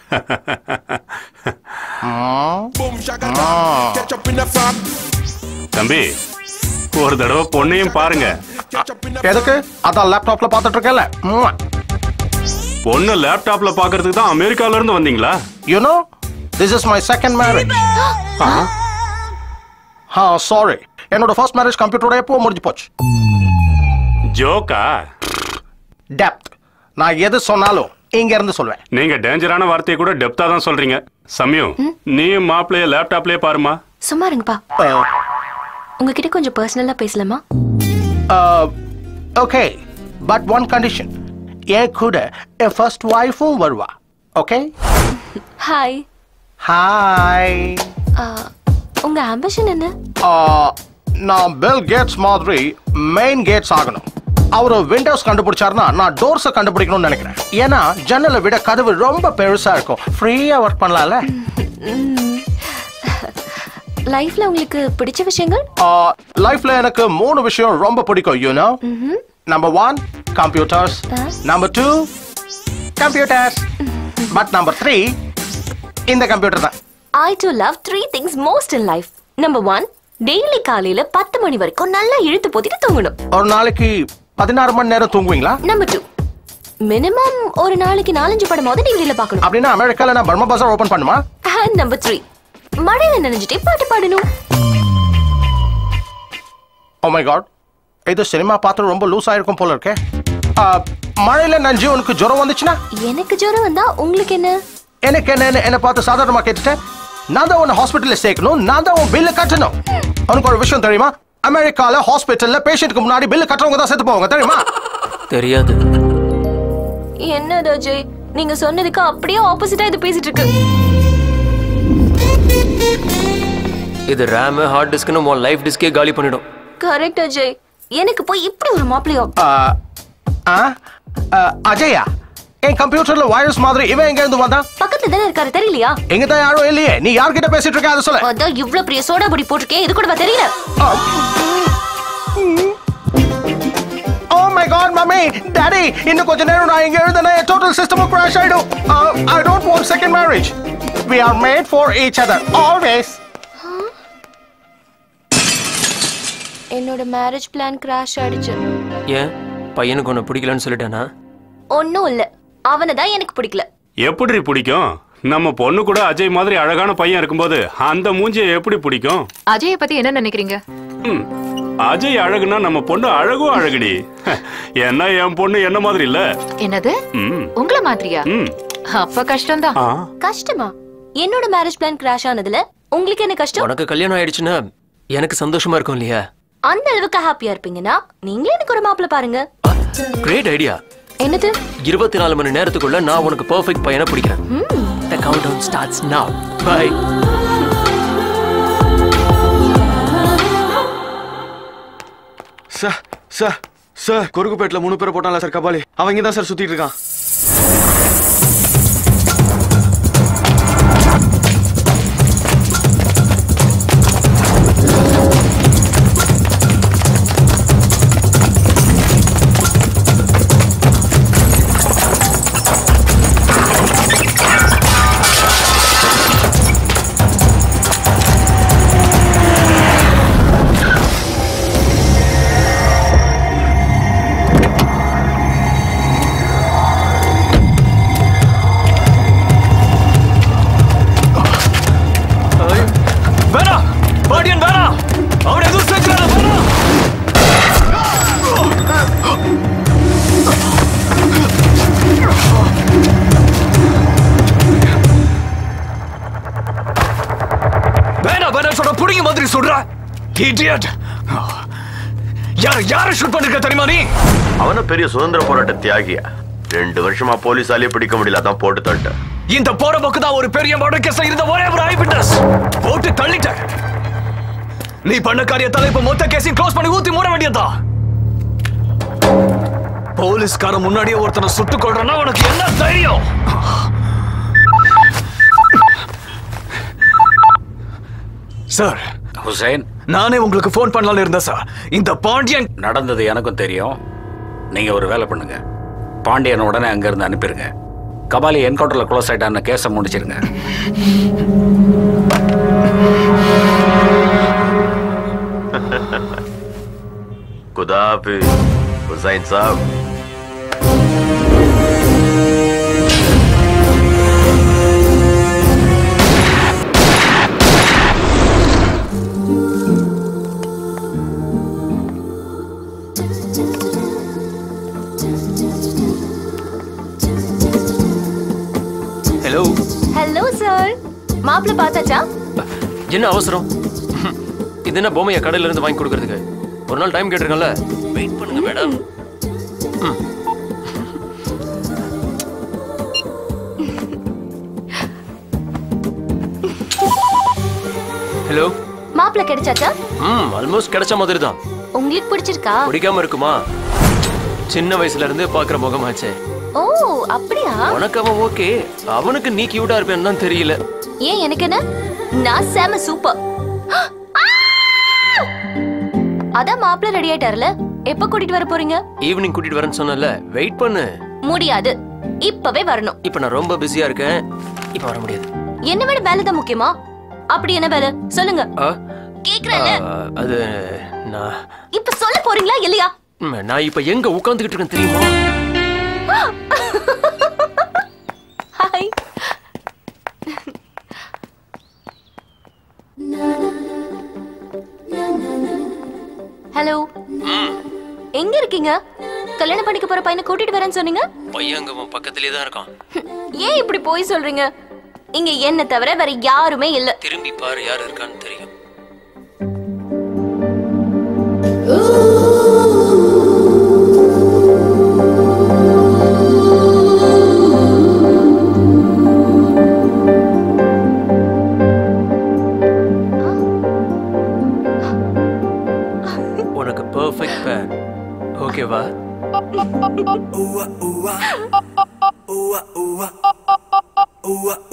தம்பி ஒரு தடவை பொண்ணையும் பாருங்க எதுக்கு அதான் லேப்டாப்ல பார்த்துட்டு இருக்கேன்ல பொண்ணு லேப்டாப்ல பாக்குறதுக்கு தான் அமெரிக்கால இருந்து வந்தீங்களா you know this is my second marriage ah sorry என்னோட ஃபர்ஸ்ட் மேரேஜ் கம்ப்யூட்டரோட எப்போ முடிஞ்சு போச்சு ஜோக்கா டெப்த் நான் எது சொன்னாலும் இங்க இருந்து சொல்வேன் நீங்க டேஞ்சரான வார்த்தையை கூட டெப்தா தான் சொல்றீங்க சமயம் நீ மாப்பிளைய லேப்டாப்லயே பாருமா சும்மா இருங்கப்பா உங்ககிட்ட கொஞ்சம் பர்சனலா பேசலாமா ஓகே பட் ஒன் கண்டிஷன் என் கூட என் ஃபர்ஸ்ட் ஒய்ஃபும் வருவா ஓகே ஹாய் ஹாய் உங்க ஆம்பிஷன் என்ன நான் பெல் கேட்ஸ் மாதிரி மெயின் கேட்ஸ் ஆகணும் அவர் விண்டோஸ் கண்டுபிடிச்சாருன்னா நான் டோர்ஸை கண்டுபிடிக்கணும்னு நினைக்கிறேன் ஏன்னா ஜன்னலை விட கதவு ரொம்ப பெருசா இருக்கும் ஃப்ரீயா ஒர்க் பண்ணலாம்ல லைஃப்ல உங்களுக்கு பிடிச்ச விஷயங்கள் லைஃப்ல எனக்கு மூணு விஷயம் ரொம்ப பிடிக்கும் you know number one computers number two computers but number three இந்த கம்ப்யூட்டர் தான் I do love three things most in life number one daily காலையில பத்து மணி வரைக்கும் நல்லா இழுத்து போத்திட்டு தூங்கணும் ஒரு நாளைக்கு பதினாறு மணி நேரம் தூங்குவீங்களா நம்பர் டூ மினிமம் ஒரு நாளைக்கு நாலஞ்சு படமாவது டிவில பார்க்கணும் அப்படின்னா அமெரிக்கால நான் பர்மா பசார் ஓபன் பண்ணுமா அண்ட் நம்பர் த்ரீ மழையில நினைஞ்சிட்டே பாட்டு பாடணும் ஓ மை காட் இது சினிமா பார்த்து ரொம்ப லூஸ் ஆயிருக்கும் போல இருக்கே ஆ, மழையில நஞ்சு உனக்கு ஜுரம் வந்துச்சுன்னா எனக்கு ஜுரம் வந்தா உங்களுக்கு என்ன எனக்கு என்ன என்ன பார்த்து சாதாரணமா கேட்டுட்டேன் நான் தான் உன்னை ஹாஸ்பிட்டல்ல சேர்க்கணும் நான் தான் உன் பில்லு கட்டணும் உனக்கு ஒரு விஷயம் தெரியுமா அமெரிக்கால ஹாஸ்பிட்டல்ல பேஷண்ட்க்கு முன்னாடி பில்லு கட்டுறவங்க தான் செத்து போவாங்க தெரியுமா தெரியாது என்ன அஜய் நீங்க சொன்னதுக்கு அப்படியே ஆப்போசிட்டா இது பேசிட்டு இருக்கு இது ரேம் ஹார்ட் டிஸ்க்னு உன் லைஃப் டிஸ்கே காலி பண்ணிடும் கரெக்ட் அஜய் எனக்கு போய் இப்படி ஒரு மாப்பிளையோ ஆ, ஆ, ஆ, அஜயா என் கம்ப்யூட்டர்ல வைரஸ் மாதிரி இவன் எங்க இருந்து வந்தான் பக்கத்துல தானே இருக்காரு தெரியலையா எங்க தான் யாரும் இல்லையே நீ யார்கிட்ட பேசிட்டு இருக்க அதை சொல்ல அதான் இவ்ளோ பெரிய சோடா பொடி போட்டிருக்கேன் இது கூட தெரியல oh my god mummy daddy இன்னும் கொஞ்ச நேரம் நான் இங்க எழுந்தனே டோட்டல் சிஸ்டம் கிராஷ் ஆயிடும் I don't want second marriage we are made for each other always என்னோட மேரேஜ் பிளான் கிராஷ் ஆயிடுச்சு ஏன் பையனுக்கு உன்னை பிடிக்கலன்னு சொல்லிட்டானா ஒன்னும் இல்ல அவனை தான் எனக்கு பிடிக்கல எப்படி பிடிக்கும் நம்ம பொண்ணு கூட அஜய் மாதிரி அழகான பையன் இருக்கும்போது அந்த மூஞ்சியை எப்படி பிடிக்கும் அஜய பத்தி என்ன நினைக்கிறீங்க ம், அஜய் அழகுனா நம்ம பொண்ணு அழகும் அழகுடி என்ன என் பொண்ணு என்ன மாதிரி இல்ல என்னது ம், உங்கள மாதிரியா ம். அப்ப கஷ்டம்தான் ஆ, கஷ்டமா என்னோட மேரேஜ் பிளான் கிராஷ் ஆனதுல உங்களுக்கு என்ன கஷ்டம் உனக்கு கல்யாணம் ஆயிடுச்சுன்னா எனக்கு சந்தோஷமா இருக்கும் இல்லையா அந்த அளவுக்கு ஹாப்பியா இருப்பீங்கன்னா நீங்களே எனக்கு ஒரு மாப்பிள்ள பாருங்க கிரேட் ஐடியா என்னது இருபத்தி நாலு மணி நேரத்துக்குள்ள நான் உனக்கு பெர்ஃபெக்ட் பையனை பிடிக்கிறேன் The countdown starts now. Bye. Sir sir sir குறுக்குப்பேட்டில் மூணு பேரை போட்டான்ல சார் கபாலி அவன் இங்கே தான் சார் சுத்திட்டு இருக்கான் வேணாம் பாடியன் வேணாம் அவன் எதுவும் சேர்க்கிறான வேணாம் வேணாம் வேணாம் சொல்ற புடிங்க மாதிரி சொல்ற இடியட் யார யார ஷூட் பண்ணிருக்க தெரியுமா நீ அவன பெரிய சுதந்திர போராட்ட தியாகியா ரெண்டு வருஷமா போலீஸாலே பிடிக்க முடியல அதான் போட்டு தள்ளிட்டேன் இந்த போற போக்கு தான் ஒரு பெரிய மர்டர் கேஸ்ல இருந்த ஒரே ஒரு ஐ விட்னஸ் போட்டு தள்ளிட்ட நீ பண்ண காரியத்தால இப்ப மொத்த கேஸையும் க்ளோஸ் பண்ணி ஊத்தி மூட வேண்டியதா போலீஸ்காரன் முன்னாடியே ஒருத்தனை சுட்டுக் கொள்றனா உனக்கு என்ன தைரியம் சார் ஹுசைன் நானே உங்களுக்கு ஃபோன் பண்ணலாம்னு இருந்தேன் சார் இந்த பாண்டியன் நடந்தது எனக்கும் தெரியும் நீங்க ஒரு வேலை பண்ணுங்க பாண்டியன் உடனே அங்க இருந்து அனுப்பிடுங்க கபாலி என்கவுண்டர்ல க்ளோஸ் ஆயிட்டான்னு கேஸை முடிச்சிருங்க खुदा हाफिज हुसैन साहब ஹலோ ஹலோ சார் மாப்பிள்ள பார்த்தாச்சா என்ன அவசரம் இது என்ன பொம்மையை கடையில இருந்து வாங்கி கொடுக்கறதுக்கு ஒரு நாள் டைம் கேட்டிருக்கேன்ல வெயிட் பண்ணுங்க மேடம் ஹலோ மாப்பிள்ள கிடைச்சாச்சா ம் ஆல்மோஸ்ட் கிடைச்ச மாதிரி தான் உங்களுக்கு பிடிச்சிருக்கா பிடிக்காம இருக்குமா சின்ன வயசுல இருந்து பாக்குற முகமாச்சே ஓ அப்படியா உனக்கு அவன் ஓகே அவனுக்கு நீ கியூட்டா இருப்பேன்னு தான் தெரியல ஏன் எனக்கு என்ன நான் செம சூப்பர் அதான் மாப்பிள்ள ரெடி ஆயிட்டாருல எப்ப கூட்டிட்டு வர போறீங்க ஈவினிங் கூட்டிட்டு வரேன்னு சொன்னல வெயிட் பண்ணு முடியாது இப்பவே வரணும் இப்போ நான் ரொம்ப பிஸியா இருக்கேன் இப்போ வர முடியாது என்ன விட வேலை தான் முக்கியமா அப்படி என்ன வேலை சொல்லுங்க ஆ, கேக்குறேன்ல ஆ, அது நான் இப்ப சொல்ல போறீங்களா இல்லையா ம், நான் இப்ப எங்க உட்கார்ந்துகிட்டு இருக்கேன் தெரியுமா ஹாய் ஹலோ எங்க இருக்கீங்க கல்யாணம் பண்ணிக்க போற பையனை கூட்டிட்டு வரேன்னு சொன்னீங்க பையன் அங்க உன் பக்கத்துலயே தான் இருக்கான் ஏன் இப்படி போய் சொல்றீங்க இங்க என்ன தவிர வேற யாருமே இல்ல திரும்பி பாரு யார் இருக்கான்னு தெரியும் உனக்கு பெர்ஃபெக்ட் பேர் ஓகேவா ooh, ooh, ooh, ooh, ooh, ooh, ooh, ooh, ooh,